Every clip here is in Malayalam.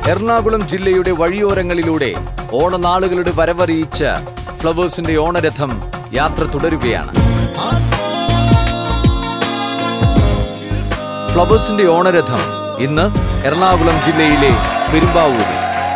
എറണാകുളം ജില്ലയുടെ വഴിയോരങ്ങളിലൂടെ ഓണനാളുകളുടെ വരവറിയിച്ച ഫ്ലവേഴ്സിന്റെ ഓണരഥം യാത്ര തുടരുകയാണ് ഫ്ലവേഴ്സിന്റെ ഓണരഥം ഇന്ന് എറണാകുളം ജില്ലയിലെ പെരുമ്പാവൂരിൽ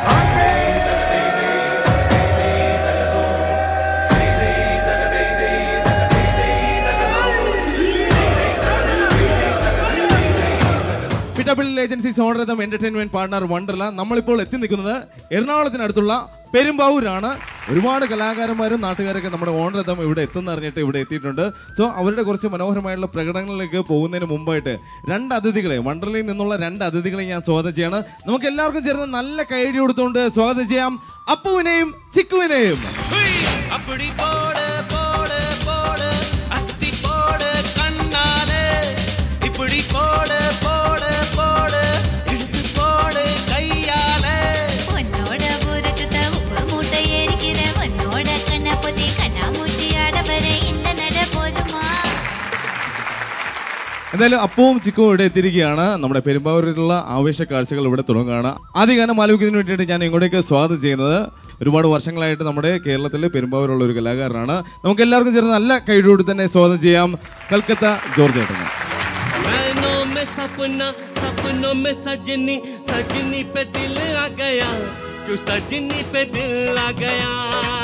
Pittappilly agencies Onaratham entertainment partner Wonderla നമ്മളിപ്പോൾ എത്തി നിൽക്കുന്നത് എറണാകുളത്തിനടുത്തുള്ള പെരുമ്പാവൂരാണ് ഒരുപാട് കലാകാരന്മാരും നാട്ടുകാരൊക്കെ നമ്മുടെ ഓണരഥം ഇവിടെ എത്തുന്ന അറിഞ്ഞിട്ട് ഇവിടെ എത്തിയിട്ടുണ്ട് സോ അവരുടെ കുറച്ച് മനോഹരമായിട്ടുള്ള പ്രകടനങ്ങളിലേക്ക് പോകുന്നതിന് മുമ്പായിട്ട് രണ്ട് അതിഥികളെ വണ്ടർലയിൽ നിന്നുള്ള രണ്ട് അതിഥികളെ ഞാൻ സ്വാഗതം ചെയ്യാണ് നമുക്ക് എല്ലാവർക്കും ചേർന്ന് നല്ല കൈയടി കൊടുത്തുകൊണ്ട് സ്വാഗതം ചെയ്യാം അപ്പുവിനെയും ചിക്കുവിനെയും அப்படி போடு போடு போடு அஸ்தி போடு கண்ணாலே இப்படி போடு போடு போடு இழுத்து போடு கையாலே உன்னோட ஊருக்கு உப்பு மூட்டை ஏறிக்கிறேன் உன்னோட கண்ணை பொத்தி கண்ணா மூட்டி ஆட வர இந்த நட போதுமா എന്തായാലും അപ്പവും ചിക്കവും ഇവിടെ എത്തിയിരിക്കുകയാണ് നമ്മുടെ പെരുമ്പാവൂരിലുള്ള ആവേശ കാഴ്ചകൾ ഇവിടെ തുടങ്ങുകയാണ് ആദ്യ ഗാനം ആലോചിക്കുന്നതിന് വേണ്ടിയിട്ട് ഞാൻ ഇങ്ങോട്ടേക്ക് സ്വാഗതം ചെയ്യുന്നത് ഒരുപാട് വർഷങ്ങളായിട്ട് നമ്മുടെ കേരളത്തിൽ പെരുമ്പാവൂരുള്ള ഒരു കലാകാരനാണ് നമുക്ക് എല്ലാവർക്കും ചേർന്ന് നല്ല കൈയോടുകൂടി തന്നെ സ്വാഗതം ചെയ്യാം കൽക്കത്ത ജോർജ് ഏട്ടന് नैनों में सपना सपनों में सजनी सजनी पे दिल आ गया क्यों सजनी पे दिल आ गया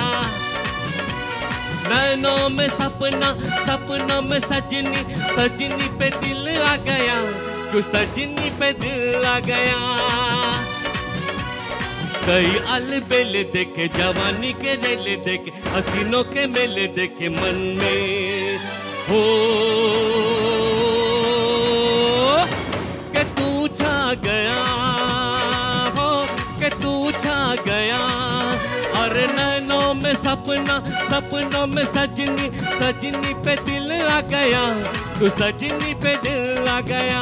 नैनों में सपना सपनों में सजनी सजनी पे दिल आ गया क्यों सजनी पे दिल आ गया कई अलबेल देखे जवानी के रेल देखे हसीनों के मेले देखे मन में हो के तू छा गया हो के तू छा गया और नैनों में सपना सपनों में सजनी सजनी पे दिल आ गया तू सजनी पे दिल आ गया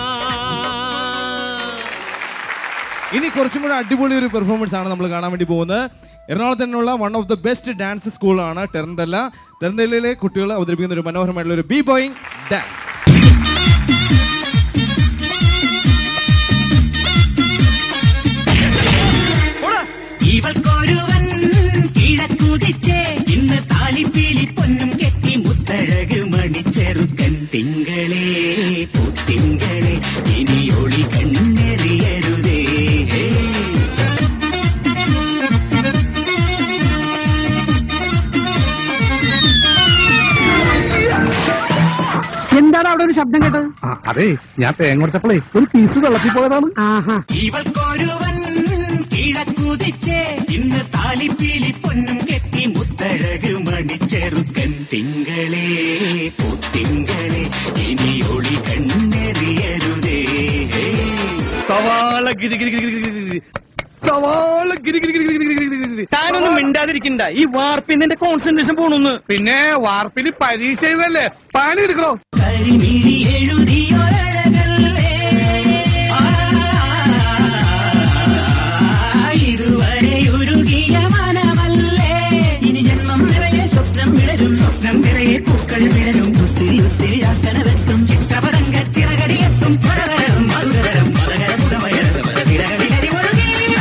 ഇനി കുറച്ചും കൂടെ അടിപൊളി ഒരു പെർഫോമൻസ് ആണ് നമ്മൾ കാണാൻ വേണ്ടി പോകുന്നത് എറണാകുളത്ത് തന്നെയുള്ള one of the best dance സ്കൂളാണ് ടെറൻഡല്ല ടെറൻഡല്ലയിലെ കുട്ടികൾ അവതരിപ്പിക്കുന്ന ഒരു മനോഹരമായിട്ടുള്ള ഒരു ബി ബോയിങ് ഡാൻസ് ഇവൾക്കൊരുവൻ കിഴക്കുതിച്ചേ ഇന്ന് താലിപ്പീലി പൊന്നും കെട്ടി മുത്തഴക് മണിച്ചെറുക്കൻ തിങ്കളേ പൂത്തിങ്കളെ ഇനി ഒളി കണ്ണെറിയരുതേ എന്താണ് അവിടെ ഒരു ശബ്ദം കേട്ടത് അതെ ഞാൻ തേങ്ങ കൊടുത്തപ്പോഴേ ഒരു പീസ് വെള്ളത്തിൽ പോയതാണ് ആഹാ ഇവൾക്കൊരുവൻ കിഴക്കുതിച്ചേ ഇന്ന് താലിപ്പീലി പൊന്നും കെട്ടി മുത്തഴക് മണിച്ചെറുക്കൻ തിങ്കളേ പൂത്തിങ്കളെ ഇനി ഒളി കണ്ണെറിയരുതേ സവാള ഗിരി ഗിരി ഗിരി ഗിരി ഗിരി. സവാള ഗിരി ഗിരി ഗിരി ഗിരി ഗിരി ഗിരി ഗിരി. താനൊന്നും മിണ്ടാതിരിക്കണ്ട ഈ വാർപ്പിൽ നിന്റെ കോൺസെൻട്രേഷൻ പോണൊന്ന് പിന്നെ വാർപ്പിന് പരീക്ഷ എഴുതല്ലേ പണി എടുക്കണോ കരിമിഴി എഴുതിയൊരഴകല്ലേ ആ, ഇതുവരെ ഉരുകിയ മനമല്ലേ ഇനി ജന്മം നിറയെ സ്വപ്നം വിളരും സ്വപ്നം നിറയെ പൂക്കൾ വിളരും ഒത്തിരി ഒത്തിരി ആക്കനവെത്തും ചിത്രപതങ്ക ചിറകടിയെത്തും പലതരം മധുരതരം മതകര പുതമകര ചിറകടി കരിമൊഴുകി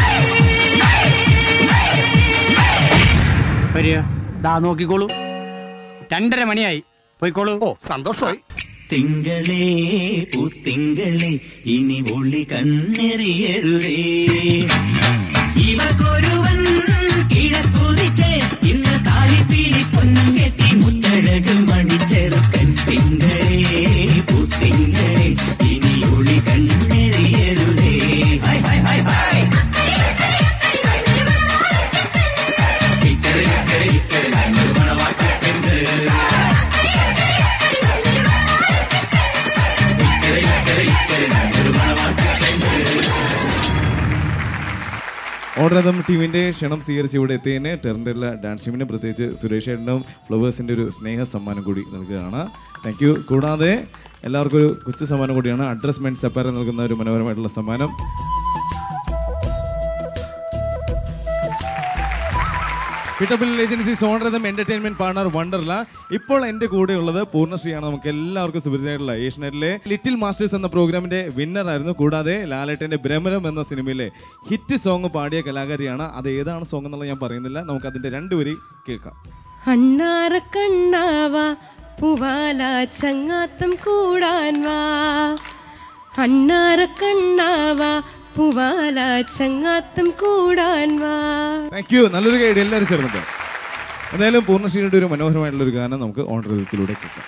വരിക ദാ നോക്കിക്കോളൂ രണ്ടര മണിയായി പോയിക്കോളൂ ഓ സന്തോഷമായി തിങ്കളേ പൂത്തിങ്കളെ ഇനി ഒളി കണ്ണെറിയരുതേ ഇവക്കൊരുവൻ കിഴക്കുതിച്ചേ ഇന്ന് താലിപ്പീലി പൊന്നും കെട്ടി മുത്തഴക് മണിച്ചെറുക്കൻ തിങ്കളേ പൂത്തിങ്കളെ ഇനി ഒളി കണ്ണെറിയരുതേ ഹായ് ഹായ് ഹായ് ഹായ് ഇക്കരെ ഇക്കരെ ഇക്കരെ നല്ലൊരു മണവാട്ടിപ്പെണ്ണ് ഇക്കരെ ഇക്കരെ ഇക്കരെ നല്ലൊരു മണവാട്ടിപ്പെണ്ണ് ഓർഡറതം ടീമിന്റെ ക്ഷണം സ്വീകരിച്ച് ഇവിടെ എത്തിയതിന് ടെറൻഡല്ല ഡാൻസ് ടീമിന് പ്രത്യേകിച്ച് സുരേഷ് ഏട്ടനും ഫ്ലവേഴ്സിന്റെ ഒരു സ്നേഹ സമ്മാനം കൂടി നൽകുകയാണ് താങ്ക് യു കൂടാതെ എല്ലാവർക്കും ഒരു കൊച്ചു സമ്മാനം കൂടിയാണ് അഡ്രസ് മെൻസ് സെപ്പാര നൽകുന്ന ഒരു മനോഹരമായിട്ടുള്ള സമ്മാനം പിട്ടപ്പിൾ ഏജൻസി സോണറതം എന്റർടൈൻമെന്റ് പാർട്ണർ വണ്ടർല ഇപ്പോൾ എന്റെ കൂടെ ഉള്ളത് പൂർണ്ണശ്രീയാണ് നമുക്ക് എല്ലാവർക്കും സുപരിചിതമായിട്ടുള്ള ഏഷ്യനെറ്റിലെ ലിറ്റിൽ മാസ്റ്റേഴ്സ് എന്ന പ്രോഗ്രാമിന്റെ വിന്നർ ആയിരുന്നു കൂടാതെ ലാലേട്ടന്റെ ഭ്രമരം എന്ന സിനിമയിലെ ഹിറ്റ് സോങ് പാടിയ കലാകാരിയാണ് അത് ഏതാണ് സോങ് എന്നുള്ളത് ഞാൻ പറയുന്നില്ല നമുക്ക് അതിന്റെ രണ്ടുപേരി കേൾക്കാം അണ്ണാറ കണ്ണാവ പൂവാല ചങ്ങാത്തം കൂടാൻ വാ അണ്ണാറ കണ്ണാവ പൂവാല ചങ്ങാത്തം കൂടാൻ വാ താങ്ക് യു നല്ലൊരു ഗൈഡ് എല്ലാവരും ചേർന്നിട്ട് എന്തായാലും പൂർണ്ണശ്രീയുടെ ഒരു മനോഹരമായിട്ടുള്ള ഒരു ഗാനം നമുക്ക് ഓൺ റിതത്തിലൂടെ കേൾക്കാം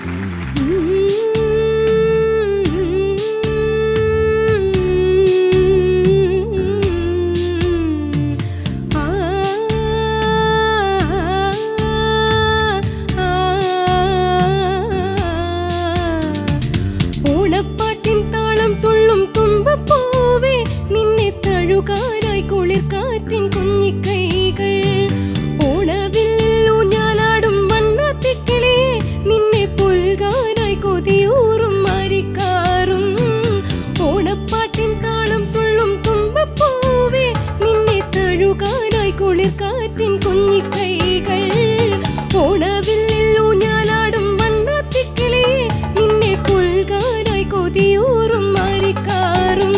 ആ, ആ, ഓണപ്പാട്ടിൻ താളം തുള്ളും തുമ്പപ്പൂവേ നിന്നെ തഴുകാനായി കുളിർക്കാറ്റിൻ കുഞ്ഞിക്കൈകൾ ഓണവില്ലിൽ ഊഞ്ഞാലാടും വണ്ണത്തിക്കിളിയെ നിന്നെ പുൽകാനായി കൊതിയൂറും മാരിക്കാറും ഓണപ്പാട്ടിൻ താളം തുള്ളും തുമ്പപ്പൂവേ നിന്നെ തഴുകാനായി കുളിർക്കാറ്റിൻ കുഞ്ഞിക്കൈകൾ ഓണവില്ലിൽ ഊഞ്ഞാലാടും വണ്ണത്തിക്കിളിയെ നിന്നെ പുൽകാനായി കൊതിയൂറും മാരിക്കാറും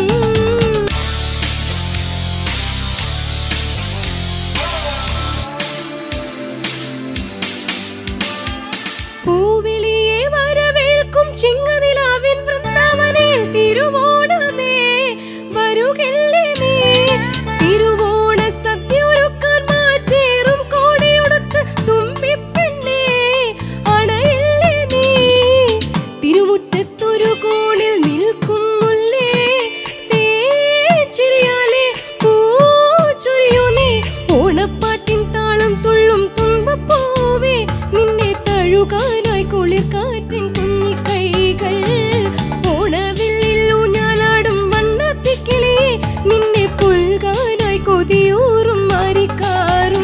പൂവിളിയെ വരവേൽക്കും ചിങ്ങനിലാവിൻ വൃന്ദാവനിൽ തിരുവോണമേ വരുകില്ലേ നീ തിരുവോണ സദ്യ ഒരുക്കാൻ മാറ്റേറും കോടിയുടുത്ത് തുമ്പിപ്പെണ്ണേ അണയില്ലേ നീ തിരുമുറ്റത്തൊരു കോണിൽ നിൽക്കും മുല്ലേ തേച്ചിരിയാലേ പൂച്ചൊരിയൂ നീ ഓണപ്പാട്ടിൻ താളം തുള്ളും തുമ്പപ്പൂവേ നിന്നെ തഴുകാനായി കുളിർക്കാറ്റിൻ കുഞ്ഞിക്കൈകൾ ഓണവില്ലിൽ ഊഞ്ഞാലാടും വണ്ണത്തിക്കിളിയെ നിന്നെ പുൽകാനായി കൊതിയൂറും മാറിക്കാറും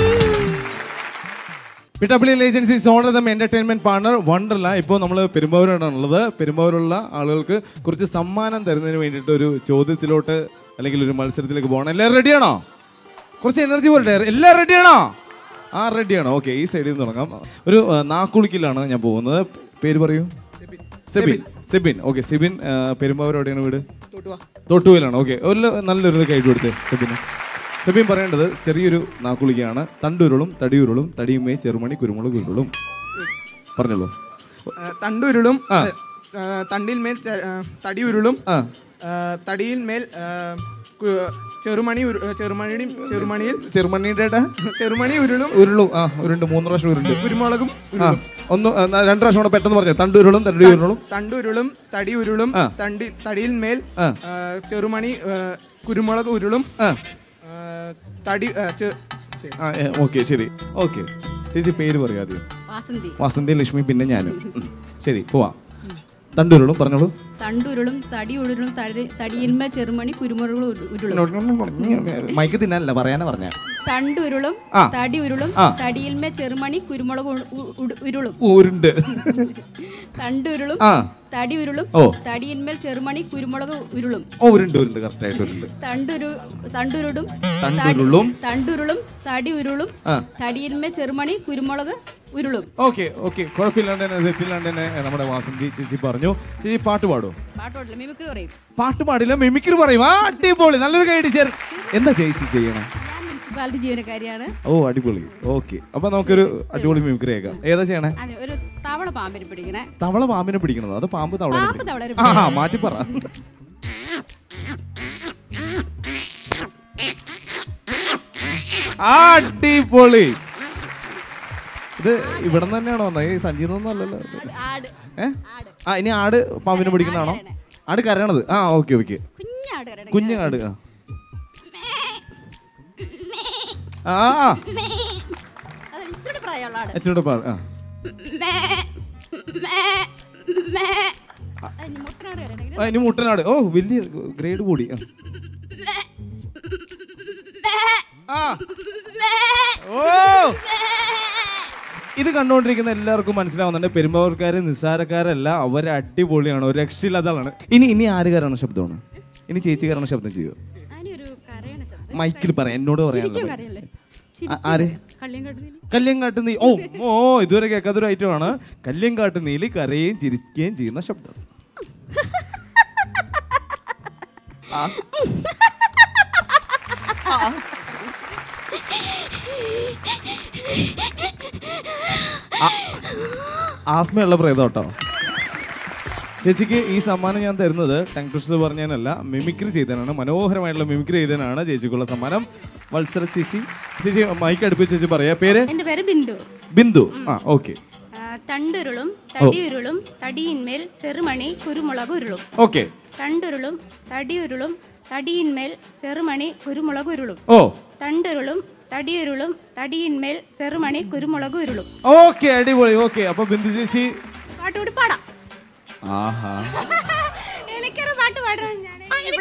പിട്ടാപ്പിളി ഏജൻസി സോണറതം എന്റർടൈൻമെന്റ് പാർട്ണർ വണ്ടർല ഇപ്പോൾ നമ്മൾ പെരുമ്പാവൂരാണ് ഉള്ളത് പെരുമ്പാവൂരുള്ള ആളുകൾക്ക് കുറച്ച് സമ്മാനം തരുന്നതിന് വേണ്ടിയിട്ട് ഒരു ചോദ്യത്തിലോട്ട് അല്ലെങ്കിൽ ഒരു മത്സരത്തിലേക്ക് പോകണം എല്ലാവരും റെഡിയാണോ കുറച്ച് എനർജി പോരട്ടെ എല്ലാവരും റെഡിയാണോ ആ റെഡിയാണോ ഓക്കെ ഈ സൈഡിൽ നിന്ന് തുടങ്ങാം ഒരു ആ, നാക്കുളിക്കിലാണ് ഞാൻ പോകുന്നത് പേര് പറയൂ സെബിൻ സെബിൻ ഓക്കെ സെബിൻ ആ, പെരുമ്പാവൂർ എവിടെയാണ് വീട് തൊട്ടുവയിലാണ് ഓക്കെ ഒരു നല്ലൊരു കൈ കൊടുത്തേ സെബിന് സെബിൻ പറയേണ്ടത് ചെറിയൊരു നാക്കുളിക്കയാണ് തണ്ടുരുളും തടിയുരുളും തടിയുമേ ചെറുമണി കുരുമുളക് ഉരുളും പറഞ്ഞോളൂ തണ്ടുരുളും ആ. ആ, തണ്ടിൽ മേൽ ചെ- ആ, തടി ഉരുളും ആ ആ, തടിയിൽ മേൽ ആ, കു- ചെറുമണി ഉരു- ചെറുമണി ചെറുമണിയിൽ ചെറുമണിയുടെ ചെറുമണി ഉരുളും ഉരുളും ആ ഉരുണ്ട് മൂന്ന് പ്രാവശ്യം ഉരുണ്ട് കുരുമുളകും ആ ഒന്ന് ആ, ന- രണ്ട് പ്രാവശ്യം കൂടെ പെട്ടെന്ന് പറഞ്ഞു തണ്ടുരുളും തടി ഉരുളും തണ്ടുരുളും തടി ഉരുളും ആ. തണ്ടി തടിയിൽ മേൽ ആ. ആ, ചെറുമണി ആ, കുരുമുളക് ഉരുളും ആ ആ, തടി ആ, ചെ- ശരി. ആ ഓക്കെ ശരി ഓക്കെ ചേച്ചി പേര് പറയൂ ആദ്യം വാസന്തി വാസന്തി ലക്ഷ്മി പിന്നെ ഞാനും ഉം. ശരി പോവാം തണ്ടുരുളും പറഞ്ഞോളൂ തണ്ടുരുളും തടി ഉരുളും തടിയിന്മ ചെറുമണി കുരുമുളക് ഉരു- ഉരുളും മൈക്ക് തിന്നാനല്ല പറയാനാ പറഞ്ഞ തണ്ടുരുളും ആ. തടി ഉരുളും ആ. തടിയിന്മ ചെറുമണി കുരുമുളക് ഉ- ഉ- ഉ- ഉരുളും ഊരുണ്ട് തണ്ടുരുളും ആ തടി ഉരുളും ഓ. തടിയിന്മേൽ ചെറുമണി കുരുമുളക് ഉരുളും ഓ ഉരുണ്ട് ഉരുണ്ട് കറക്റ്റ് ആയിട്ട് ഉരുണ്ട് തണ്ടുരു തണ്ടുരുടും തണ്ടുരുളും. തണ്ടുരുളും തടി ഉരുളും ആ. തടിയിന്മേൽ ചെറുമണി കുരുമുളക് ഉരുളും ഓക്കെ ഓക്കെ കുഴപ്പമില്ലാണ്ട് തന്നെ തെറ്റില്ലാണ്ട് തന്നെ നമ്മുടെ വാസന്തി ചേച്ചി പറഞ്ഞു ചേച്ചി പാട്ട് പാടും പാട്ടോട്ടില്ല മിമിക്രി പറയും പാട്ട് പാടില്ല മിമിക്രി പറയും ആ അടിപൊളി നല്ലൊരു കൈ ചേർ എന്താ ചേച്ചി ചെയ്യണം ഞാൻ മുനിസിപ്പാലിറ്റി ജീവനക്കാരിയാണ് ഓ അടിപൊളി ഓക്കെ അപ്പൊ നമുക്കൊരു അടിപൊളി മിമിക്രി കേൾക്കാം ഏതാ ചെയ്യണേ അതെ ഒരു തവള പാമ്പിനെ പിടിക്കണേ തവള പാമ്പിനെ പിടിക്കണത് അത് പാമ്പ് തവള പാമ്പ് തവളനെ ആ മാറ്റി പറ ആ, അടിപൊളി ഇത് ഇവിടെ നിന്ന് തന്നെയാണോ വന്നത് ഈ സഞ്ജീതൊന്നും അല്ലല്ലോ ആട് ഏ ആ ഇനി ആട് പാമ്പിനെ പിടിക്കുന്നതാണോ ആട് കരയണത് ആ ഓക്കെ ഓക്കെ കുഞ്ഞാട് കരയണ കുഞ്ഞു ആട് ആ ആ അത് ഇച്ചിരി പ്രായമുള്ള ആട് അച്ഛനോട് പറ ആ അത് ഇനി മുട്ടനാട് കരയണ ആ, ഇനി മുട്ടനാട് ഓ വലിയ ഗ്രേഡ് കൂടി ആ. ആ ഓ ഇത് കണ്ടുകൊണ്ടിരിക്കുന്ന എല്ലാവർക്കും മനസ്സിലാവുന്നുണ്ട് പെരുമ്പാവൂർക്കാര് നിസ്സാരക്കാരല്ല അവർ അടിപൊളിയാണ് ഒരു രക്ഷയില്ലാത്ത ആളാണ് ഇനി ഇനി ആരുകാരാണ് ശബ്ദമാണ് ഇനി ചേച്ചിക്കാരാണ് ശബ്ദം ചെയ്യുക അതിനൊരു കരയണ ശബ്ദം മൈക്കിൽ പറയാം എന്നോട് ശരിക്കും പറയാനുള്ള കരയല്ലേ ആ- ആര് കല്യങ്കാട്ട് നീ ഓ ഓ ഇതുവരെ കേൾക്കാത്തൊരു ഐറ്റമാണ് കല്യങ്കാട്ട് നീലി കരയുകയും ചിരിക്കുകയും ചെയ്യുന്ന ശബ്ദം ആ. ആ- ആസ്മയുള്ള പ്രേതം കേട്ടോ ചേച്ചിക്ക് ഈ സമ്മാനം ഞാൻ തരുന്നത് ടങ് ട്വിസ്റ്റർ പറഞ്ഞതിനല്ല മിമിക്രി ചെയ്തതിനാണ് മനോഹരമായിട്ടുള്ള മിമിക്രി ചെയ്തതിനാണ് ചേച്ചിക്കുള്ള സമ്മാനം വത്സര ചേച്ചി ചേച്ചി മൈക്ക് അടുപ്പിച്ച് ചേച്ചി പറയാ പേര് എന്റെ പേര് ബിന്ദു ബിന്ദു ആ ഓക്കെ ആ, തണ്ടുരുളും തടിയുരുളും തടിയിന്മേൽ ചെറുമണി കുരുമുളക് ഉരുളും ഓക്കെ തണ്ടുരുളും തടിയുരുളും തടിയിന്മേൽ ചെറുമണി കുരുമുളക് ഉരുളും ഓ തണ്ടുരുളും തടിയുരുളും തടിയിന്മേൽ ചെറുമണി കുരുമുളക് ഉരുളും ഓക്കെ അടിപൊളി ഓക്കെ അപ്പൊ ബിന്ദു ചേച്ചി പാട്ടുകൂടി പാടാം ആഹാ എനിക്കൊരു പാട്ട് പാടാൻ ഞാൻ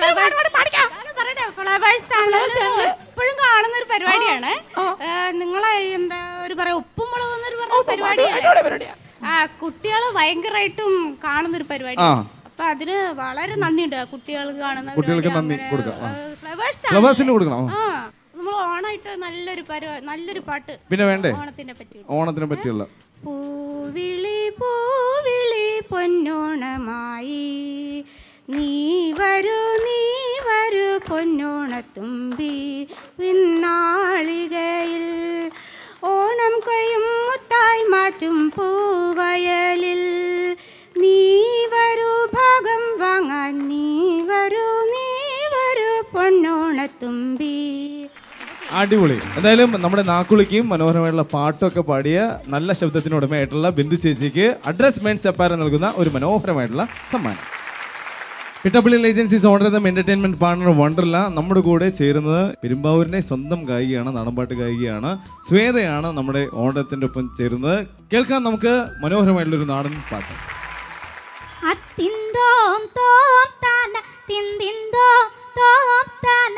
ഫ്ലവേഴ്സ് ആണ് എപ്പോഴും കാണുന്ന ഒരു പരിപാടിയാണ് ഏ, നിങ്ങളെ എന്താ ഒരു പറയാ ഉപ്പും മുളകും എന്നൊരു പറഞ്ഞ പരിപാടി ആ കുട്ടികൾ ഭയങ്കരമായിട്ടും കാണുന്ന ഒരു പരിപാടി ആ. അപ്പൊ അതിന് വളരെ നന്ദിയുണ്ട് ആ കുട്ടികൾക്ക് കാണുന്ന കുട്ടികൾക്ക് പരിപാടി നന്ദി അങ്ങനെ, കൊടുക്കാം ആ. ഏ, ഫ്ലവേഴ്സ് ഫ്ലവേഴ്സിന് കൊടുക്കണം ആ നമ്മൾ ഓണായിട്ട് നല്ലൊരു പരിപാടി നല്ലൊരു പാട്ട് പിന്നെ വേണ്ടേ ഓണത്തിനെ പറ്റി ഓണത്തിനെ പറ്റിയുള്ള പൂവിളി പൂവിളി പൊന്നോണമായി നീ വരൂ നീ വരൂ പൊന്നോണത്തുമ്പി പിന്നാളികയിൽ ഓണം കൊയ്യും മുത്തായി മാറ്റും പൂവയലിൽ നീ വരൂ ഭാഗം വാങ്ങാൻ നീ വരൂ നീ വരൂ പൊന്നോണത്തുമ്പി അടിപൊളി എന്തായാലും നമ്മുടെ നാക്കുളിക്കും മനോഹരമായിട്ടുള്ള പാട്ടൊക്കെ പാടിയ നല്ല ശബ്ദത്തിന് ഉടമയായിട്ടുള്ള ബിന്ദു ചേച്ചിക്ക് അഡ്രസ് മെയിൻ സെപ്പാര നൽകുന്ന ഒരു മനോഹരമായിട്ടുള്ള സമ്മാനം Pittappilly agencies Onaratham entertainment partner Wonderla നമ്മുടെ കൂടെ ചേരുന്നത് പെരുമ്പാവൂരിന്റെ സ്വന്തം ഗായികയാണ് നാടൻപാട്ട് ഗായികയാണ് ശ്വേതയാണ് നമ്മുടെ ഓണത്തിന്റെ ഒപ്പം ചേരുന്നത് കേൾക്കാം നമുക്ക് മനോഹരമായിട്ടുള്ള ഒരു നാടൻ പാട്ട് അത്തിന്തോം തോം താന തിന്തിന്തോം തോം താന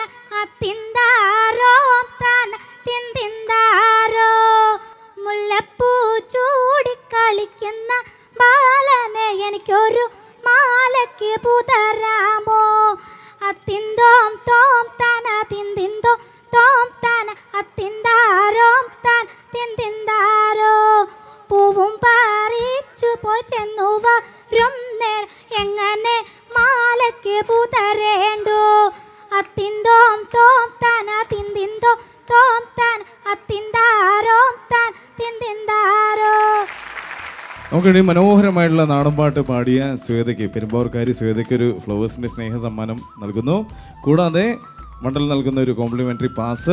അത്തിന്താരോം താന തിന്തിന്താരോ മുല്ലപ്പൂ ചൂടിക്കളിക്കുന്ന ബാലനെ എനിക്കൊരു മാലയ്ക്ക് പുതരാമോ അത്തിന്തോം തോം താന തിന്തിന്തോ തോം താന അത്തിന്താരോം താൻ തിന്തിന്താരോ പൂവും പറിച്ചു പോയി ചെന്നു വരും നേരം എങ്ങനെ മാലയ്ക്ക് പുതരേണ്ടു അത്തിന്തോം തോം താന തിന്തിന്തോ തോം താൻ അത്തിന്താരോം താൻ തിന്തിന്താരോ നമുക്കിനി മനോഹരമായിട്ടുള്ള നാടൻപാട്ട് പാടിയ ശ്വേതയ്ക്ക് പെരുമ്പാവൂർക്കാരി ശ്വേതയ്ക്ക് ഒരു ഫ്ലവേഴ്സിന്റെ സ്നേഹ സമ്മാനം നൽകുന്നു കൂടാതെ മണ്ഡൽ നൽകുന്ന ഒരു complimentary pass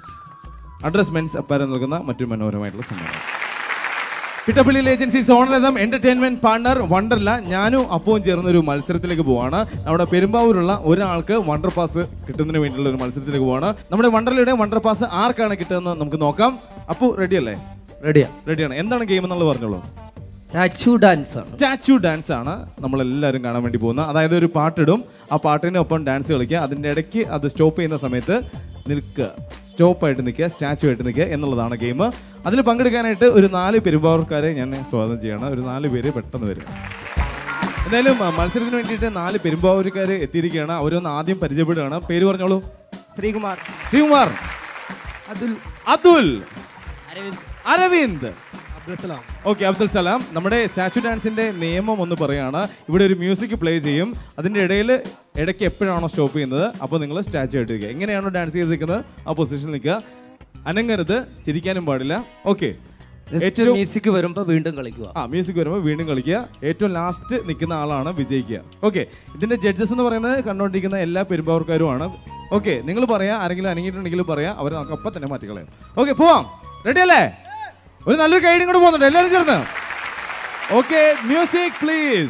Address men's apparel നൽകുന്ന മറ്റൊരു മനോഹരമായിട്ടുള്ള സമ്മാനം Pittappilly agencies Onaratham entertainment partner Wonderla ഞാനും അപ്പവും ചേർന്ന ഒരു മത്സരത്തിലേക്ക് പോവാണ് നമ്മുടെ പെരുമ്പാവൂരുള്ള ഒരാൾക്ക് വണ്ടർ പാസ് കിട്ടുന്നതിന് വേണ്ടിയുള്ള ഒരു മത്സരത്തിലേക്ക് പോവാണ് നമ്മുടെ വണ്ടർലയുടെ വണ്ടർ പാസ് ആർക്കാണ് കിട്ടുന്നത് നമുക്ക് നോക്കാം അപ്പു റെഡി അല്ലേ റെഡിയാ റെഡിയാണ് എന്താണ് ഗെയിം എന്നുള്ളത് പറഞ്ഞോളൂ സ്റ്റാച്ചു ഡാൻസ് സ്റ്റാച്ചു ഡാൻസ് ആണ് നമ്മൾ എല്ലാവരും കാണാൻ വേണ്ടി പോകുന്നത് അതായത് ഒരു പാട്ടിടും ആ പാട്ടിനൊപ്പം ഡാൻസ് കളിക്കുക അതിൻ്റെ ഇടയ്ക്ക് അത് സ്റ്റോപ്പ് ചെയ്യുന്ന സമയത്ത് നിൽക്കുക സ്റ്റോപ്പായിട്ട് നിൽക്കുക സ്റ്റാച്ചു ആയിട്ട് നിൽക്കുക എന്നുള്ളതാണ് ഗെയിം അതിൽ പങ്കെടുക്കാനായിട്ട് ഒരു നാല് പെരുമ്പാവൂർക്കാരെ ഞാൻ സ്വാഗതം ചെയ്യണം ഒരു നാല് പേര് പെട്ടെന്ന് വരും എന്തായാലും ആ, മത്സരത്തിന് വേണ്ടിയിട്ട് നാല് പെരുമ്പാവൂർക്കാർ എത്തിയിരിക്കുകയാണ് അവരൊന്ന് ആദ്യം പരിചയപ്പെടുകയാണ് പേര് പറഞ്ഞോളൂ ശ്രീകുമാർ ശ്രീകുമാർ അതുൽ അതുൽ അരവിന്ദ് അരവിന്ദ് അബ്ദുൽ സലാം ഓക്കെ അബ്ദുൽ സലാം നമ്മുടെ സ്റ്റാച്ചു ഡാൻസിന്റെ നിയമം ഒന്ന് പറയാണ് ഇവിടെ ഒരു മ്യൂസിക് പ്ലേ ചെയ്യും അതിന്റെ ഇടയിൽ ഇടയ്ക്ക് എപ്പോഴാണോ സ്റ്റോപ്പ് ചെയ്യുന്നത് അപ്പോൾ നിങ്ങൾ സ്റ്റാച്ചു ആയിട്ട് നിൽക്കുക എങ്ങനെയാണോ ഡാൻസ് ചെയ്ത് നിൽക്കുന്നത് ആ പൊസിഷനിൽ നിൽക്കുക അനങ്ങരുത് ചിരിക്കാനും പാടില്ല ഓക്കെ നെക്സ്റ്റ് മ്യൂസിക് വരുമ്പോ വീണ്ടും കളിക്കുക ആ മ്യൂസിക് വരുമ്പോൾ വീണ്ടും കളിക്കുക ഏറ്റവും ലാസ്റ്റ് നിൽക്കുന്ന ആളാണ് വിജയിക്കുക ഓക്കെ ഇതിന്റെ ജഡ്ജസ് എന്ന് പറയുന്നത് കണ്ടുകൊണ്ടിരിക്കുന്ന എല്ലാ പെരുമ്പാവർക്കാരുമാണ് ഓക്കെ നിങ്ങൾ പറയാ ആരെങ്കിലും അനങ്ങിയിട്ടുണ്ടെങ്കിൽ പറയാ അവരെ നമുക്ക് അപ്പം തന്നെ മാറ്റിക്കളയാം ഓക്കെ പോവാം റെഡി അല്ലേ ഒരു നല്ലൊരു കൈഡിയും കൂടെ പോകുന്നുണ്ട് എല്ലാവരും ചേർന്ന് ഓക്കെ മ്യൂസിക് പ്ലീസ്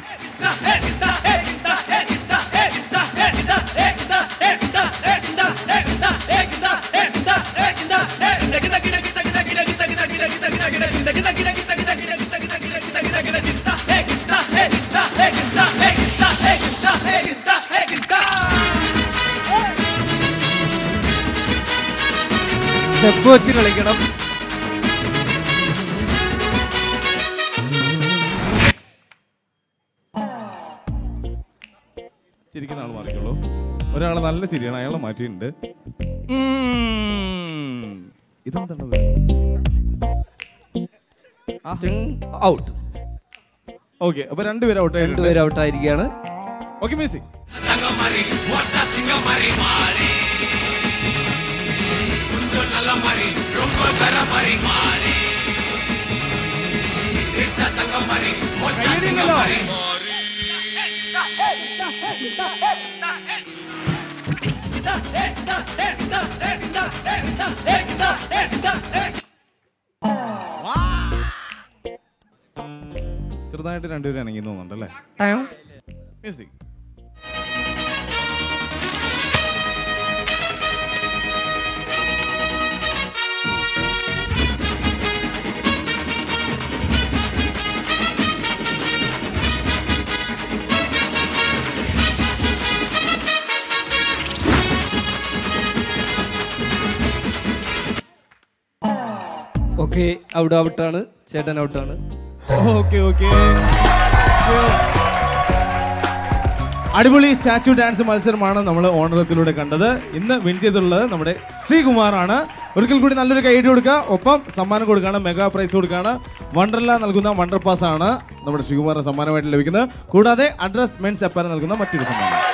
സ്റ്റെപ്പ് വെച്ച് കളിക്കണം ചിരിക്കുന്ന ആൾ മാറിക്കോളൂ ഒരാൾ നല്ല ചിരിയാണ് അയാളെ മാറ്റിയിട്ടുണ്ട് ഉം. ഇതെന്താണ് ഔട്ട് ഓക്കെ അപ്പൊ രണ്ടുപേരും ഔട്ട് രണ്ടുപേരും ഔട്ട് ആയിരിക്കുകയാണ് ഓക്കെ മ്യൂസിക് ചെറുതായിട്ട് രണ്ടുപേരും ഇണങ്ങി തോന്നുന്നുണ്ട് അല്ലേ മ്യൂസിക് ഓക്കെ അവിടെ ഔട്ടാണ് ചേട്ടൻ ഔട്ടാണ് ഓക്കെ ഓക്കെ അടിപൊളി സ്റ്റാച്ചു ഡാൻസ് മത്സരമാണ് നമ്മൾ ഓണറത്തിലൂടെ കണ്ടത് ഇന്ന് വിൻ ചെയ്തിട്ടുള്ളത് നമ്മുടെ ശ്രീകുമാറാണ് ഒരിക്കൽ കൂടി നല്ലൊരു കൈയ്യടി കൊടുക്കുക ഒപ്പം സമ്മാനം കൊടുക്കുകയാണ് മെഗാ പ്രൈസ് കൊടുക്കുകയാണ് വണ്ടർല നൽകുന്ന വണ്ടർ പാസ് ആണ് നമ്മുടെ ശ്രീകുമാറിന് സമ്മാനമായിട്ട് ലഭിക്കുന്നത് കൂടാതെ അഡ്രസ് മെൻസ് എപ്പാര നൽകുന്ന മറ്റൊരു സമ്മാനം